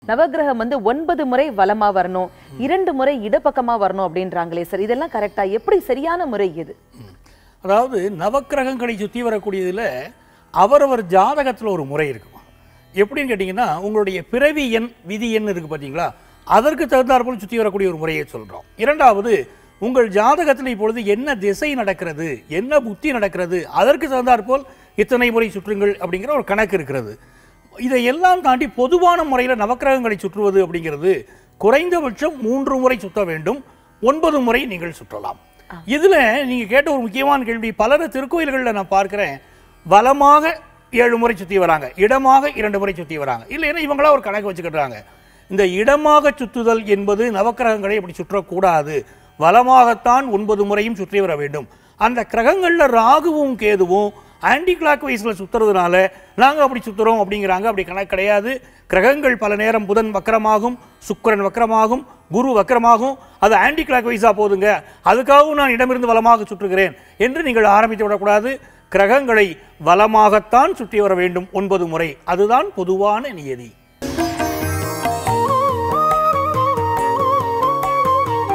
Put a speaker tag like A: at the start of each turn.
A: நவக்கிரகம் வந்து ஒன்பது முறை வலமா வரணும் இரண்டு முறை இடப்பக்கமா வரணும் அப்படின்றாங்களே சார் இதெல்லாம் கரெக்டா எப்படி சரியான முறை இது
B: அதாவது நவக்கிரகங்களை சுற்றி வரக்கூடியதில் அவரவர் ஜாதகத்தில் ஒரு முறை இருக்குமா எப்படின்னு கேட்டிங்கன்னா உங்களுடைய பிறவி எண் விதி எண் இருக்குது பார்த்தீங்களா அதற்கு தகுந்தாற்போல் சுற்றி வரக்கூடிய ஒரு முறையை சொல்கிறோம் இரண்டாவது உங்கள் ஜாதகத்தில் இப்பொழுது என்ன திசை நடக்கிறது என்ன புத்தி நடக்கிறது அதற்கு தகுந்தாற்போல் இத்தனை முறை சுற்றுங்கள் அப்படிங்கிற ஒரு கணக்கு இருக்கிறது இதையெல்லாம் தாண்டி பொதுவான முறையில் நவக்கிரகங்களை சுற்றுவது அப்படிங்கிறது குறைந்தபட்சம் மூன்று முறை சுற்ற வேண்டும் ஒன்பது முறை நீங்கள் சுற்றலாம் இதுல நீங்க கேட்ட ஒரு முக்கியமான கேள்வி பலர திருக்கோயில்களில் நான் பார்க்கிறேன் வலமாக ஏழு முறை சுத்தி வராங்க இடமாக இரண்டு முறை சுத்தி வராங்க இல்லைன்னா இவங்களா ஒரு கணக்கு வச்சுக்கிட்டாங்க இந்த இடமாக சுற்றுதல் என்பது நவக்கிரகங்களை அப்படி சுற்றக்கூடாது வலமாகத்தான் ஒன்பது முறையும் சுற்றி வர வேண்டும் அந்த கிரகங்கள்ல ராகுவும் கேதுவும் ஆன்டி கிளாக் வைஸில் சுற்றுறதுனால நாங்கள் அப்படி சுற்றுறோம் அப்படிங்கிறாங்க அப்படி கணக்கு கிடையாது கிரகங்கள் பல நேரம் புதன் வக்கரமாகும் சுக்கிரன் வக்கரமாகும் குரு வக்கரமாகும் அது ஆன்டி கிளாக் வைஸாக போதுங்க அதுக்காகவும் நான் இடமிருந்து வலமாக சுற்றுகிறேன் என்று நீங்கள் ஆரம்பித்து விடக்கூடாது கிரகங்களை வலமாகத்தான் சுற்றி வர வேண்டும் ஒன்பது முறை அதுதான் பொதுவான நியதி